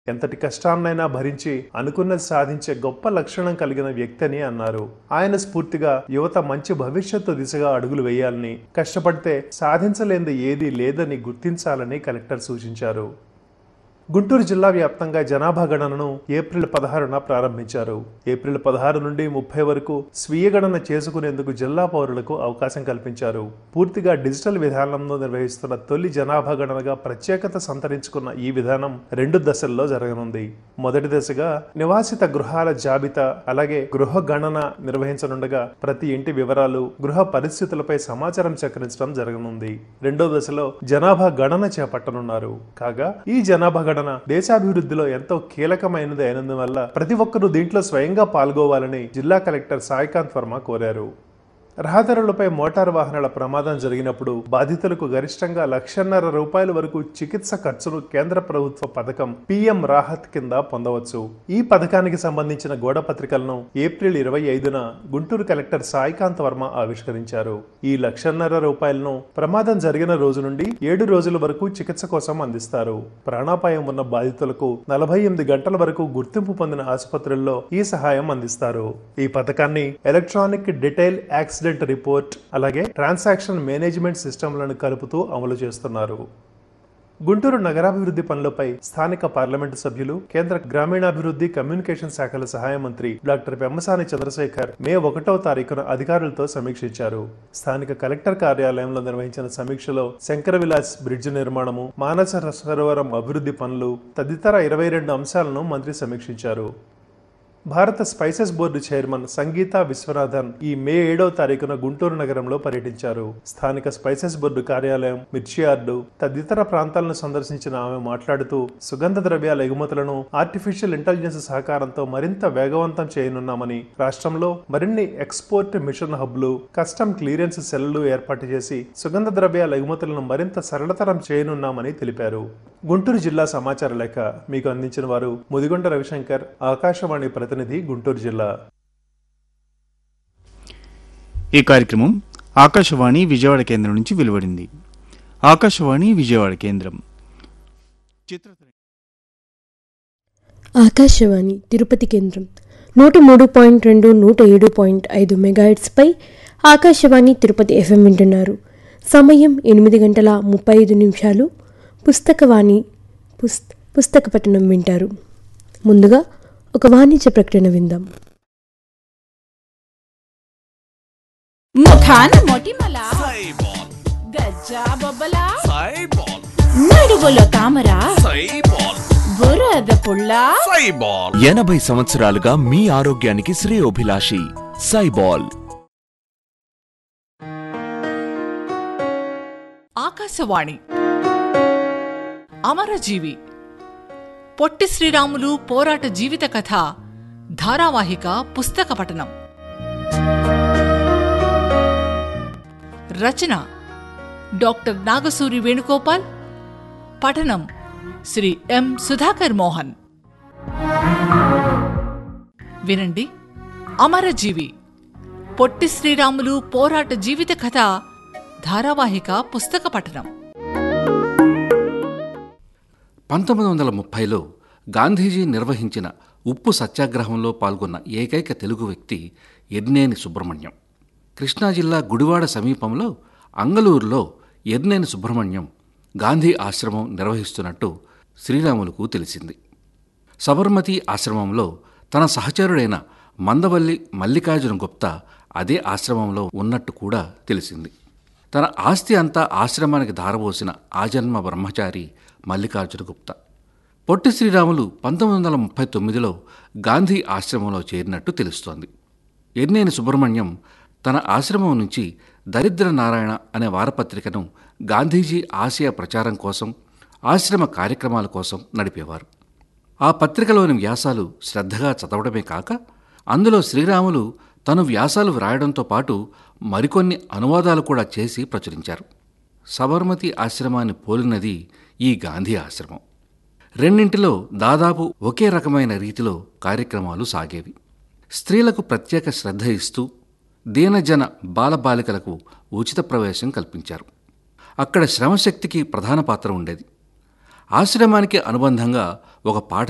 ఎంతటి కష్టాన్నైనా భరించి అనుకున్నది సాధించే గొప్ప లక్షణం కలిగిన వ్యక్తి అని అన్నారు ఆయన స్ఫూర్తిగా యువత మంచి భవిష్యత్తు దిశగా అడుగులు వేయాలని కష్టపడితే సాధించలేనిది ఏదీ లేదని గుర్తించాలని కలెక్టర్ సూచించారు గుంటూరు జిల్లా వ్యాప్తంగా జనాభా గణనను ఏప్రిల్ పదహారున ప్రారంభించారు ఏప్రిల్ పదహారు నుండి ముప్పై వరకు స్వీయ గణన చేసుకునేందుకు జిల్లా పౌరులకు అవకాశం కల్పించారు పూర్తిగా డిజిటల్ విధానంలో నిర్వహిస్తున్న తొలి జనాభా గణనగా ప్రత్యేకత సంతరించుకున్న ఈ విధానం రెండు దశల్లో జరగనుంది మొదటి దశగా నివాసిత గృహాల జాబితా అలాగే గృహ గణన నిర్వహించనుండగా ప్రతి ఇంటి వివరాలు గృహ పరిస్థితులపై సమాచారం సేకరించడం జరగనుంది రెండో దశలో జనాభా గణన చేపట్టనున్నారు కాగా ఈ జనాభా గణన దేశాభివృద్ధిలో ఎంతో కీలకమైనది అయినందువల్ల ప్రతి ఒక్కరూ దీంట్లో స్వయంగా పాల్గొవాలని జిల్లా కలెక్టర్ సాయికాంత్ వర్మ కోరారు రహదారులపై మోటారు వాహనాల ప్రమాదం జరిగినప్పుడు బాధితులకు గరిష్టంగా లక్షన్నర రూపాయల వరకు చికిత్స ఖర్చును కేంద్ర ప్రభుత్వ పథకం పిఎం రాహత్ కింద పొందవచ్చు ఈ పథకానికి సంబంధించిన గోడ పత్రికలను ఏప్రిల్ ఇరవై ఐదున గుంటూరు కలెక్టర్ సాయికాంత్ వర్మ ఆవిష్కరించారు ఈ లక్షన్నర రూపాయలను ప్రమాదం జరిగిన రోజు నుండి ఏడు రోజుల వరకు చికిత్స కోసం అందిస్తారు ప్రాణాపాయం ఉన్న బాధితులకు నలభై ఎనిమిది గంటల వరకు గుర్తింపు పొందిన ఆసుపత్రుల్లో ఈ సహాయం అందిస్తారు ఈ పథకాన్ని ఎలక్ట్రానిక్ డిటైల్ యాక్సిడెంట్ రిపోర్ట్ అలాగే ట్రాన్సాక్షన్ మేనేజ్మెంట్ సిస్టమ్లను కలుపుతూ అమలు చేస్తున్నారు గుంటూరు నగరాభివృద్ధి పనులపై స్థానిక పార్లమెంటు సభ్యులు కేంద్ర గ్రామీణాభివృద్ధి కమ్యూనికేషన్ శాఖల సహాయ మంత్రి డాక్టర్ పెమ్మసాని చంద్రశేఖర్ మే ఒకటవ తారీఖున అధికారులతో సమీక్షించారు స్థానిక కలెక్టర్ కార్యాలయంలో నిర్వహించిన సమీక్షలో శంకర విలాస్ బ్రిడ్జ్ నిర్మాణము మానస సరోవరం అభివృద్ధి పనులు తదితర ఇరవై రెండు అంశాలను మంత్రి సమీక్షించారు భారత spices board chairman Sangeetha Viswanathan ఈ మే ఏడవ తారీఖున గుంటూరు నగరంలో పర్యటించారు స్థానిక స్పైసెస్ బోర్డు కార్యాలయం మిర్చి యార్డు తదితర ప్రాంతాలను సందర్శించిన ఆమె మాట్లాడుతూ సుగంధ ద్రవ్యాల ఎగుమతులను ఆర్టిఫిషియల్ ఇంటెలిజెన్స్ సహకారంతో మరింత వేగవంతం చేయనున్నామని రాష్ట్రంలో మరిన్ని ఎక్స్పోర్ట్ మిషన్ హబ్లు కస్టమ్ క్లియరెన్స్ సెల్లు ఏర్పాటు చేసి సుగంధ ద్రవ్యాల ఎగుమతులను మరింత సరళతరం చేయనున్నామని తెలిపారు గుంటూరు జిల్లా సమాచార లేఖ మీకు అందించిన వారు ముదిగొండ రవిశంకర్ ఆకాశవాణి ప్రతినిధి గుంటూరు జిల్లా ఈ కార్యక్రమం ఆకాశవాణి విజయవాడ కేంద్రం నుంచి వెలువడింది ఆకాశవాణి విజయవాడ కేంద్రం చిత్ర ఆకాశవాణి తిరుపతి కేంద్రం నూట మూడు పాయింట్ రెండు నూట ఏడు పాయింట్ ఐదు మెగాహెట్స్పై ఆకాశవాణి తిరుపతి ఎఫ్ఎం వింటున్నారు సమయం ఎనిమిది గంటల ముప్పై ఐదు నిమిషాలు పుస్తకవాణి పుస్ పుస్తక పఠనం వింటారు ముందుగా ఒక వాణిజ్య ప్రకటన విందాం ముఖాన మొటిమల సైబాల్ గజ్జా బొబ్బల సైబాల్ నడుగులో తామర సైబాల్ బురద పుల్ల సైబాల్ ఎనభై సంవత్సరాలుగా మీ ఆరోగ్యానికి శ్రేయోభిలాషి సైబాల్ ఆకాశవాణి అమరజీవి పొట్టి శ్రీరాములు పోరాట జీవిత కథ ధారావాహిక పుస్తక పఠనం రచన డాక్టర్ నాగసూరి వేణుగోపాల్ పఠనం శ్రీ ఎం సుధాకర్ మోహన్ వినండి అమరజీవి పొట్టి శ్రీరాములు పోరాట జీవిత కథ ధారావాహిక పుస్తక పఠనం పంతొమ్మిది వందల ముప్పైలో గాంధీజీ నిర్వహించిన ఉప్పు సత్యాగ్రహంలో పాల్గొన్న ఏకైక తెలుగు వ్యక్తి ఎర్నేని సుబ్రహ్మణ్యం కృష్ణా జిల్లా గుడివాడ సమీపంలో అంగలూరులో ఎర్నేని సుబ్రహ్మణ్యం గాంధీ ఆశ్రమం నిర్వహిస్తున్నట్టు శ్రీరాములకు తెలిసింది సబర్మతి ఆశ్రమంలో తన సహచరుడైన మందవల్లి మల్లికార్జున గుప్తా అదే ఆశ్రమంలో ఉన్నట్టు కూడా తెలిసింది తన ఆస్తి అంతా ఆశ్రమానికి ధారపోసిన ఆజన్మ బ్రహ్మచారి మల్లికార్జున గుప్తా పొట్టి శ్రీరాములు పంతొమ్మిది వందల ముప్పై తొమ్మిదిలో గాంధీ ఆశ్రమంలో చేరినట్టు తెలుస్తోంది ఎర్నేని సుబ్రహ్మణ్యం తన ఆశ్రమం నుంచి దరిద్ర నారాయణ అనే వారపత్రికను గాంధీజీ ఆశయ ప్రచారం కోసం ఆశ్రమ కార్యక్రమాల కోసం నడిపేవారు ఆ పత్రికలోని వ్యాసాలు శ్రద్ధగా చదవడమే కాక అందులో శ్రీరాములు తను వ్యాసాలు వ్రాయడంతో పాటు మరికొన్ని అనువాదాలు కూడా చేసి ప్రచురించారు సబర్మతి ఆశ్రమాన్ని పోలినది ఈ గాంధీ ఆశ్రమం రెండింటిలో దాదాపు ఒకే రకమైన రీతిలో కార్యక్రమాలు సాగేవి స్త్రీలకు ప్రత్యేక శ్రద్ధ ఇస్తూ దీనజన బాలబాలికలకు ఉచిత ప్రవేశం కల్పించారు అక్కడ శ్రమశక్తికి ప్రధాన పాత్ర ఉండేది ఆశ్రమానికి అనుబంధంగా ఒక పాఠ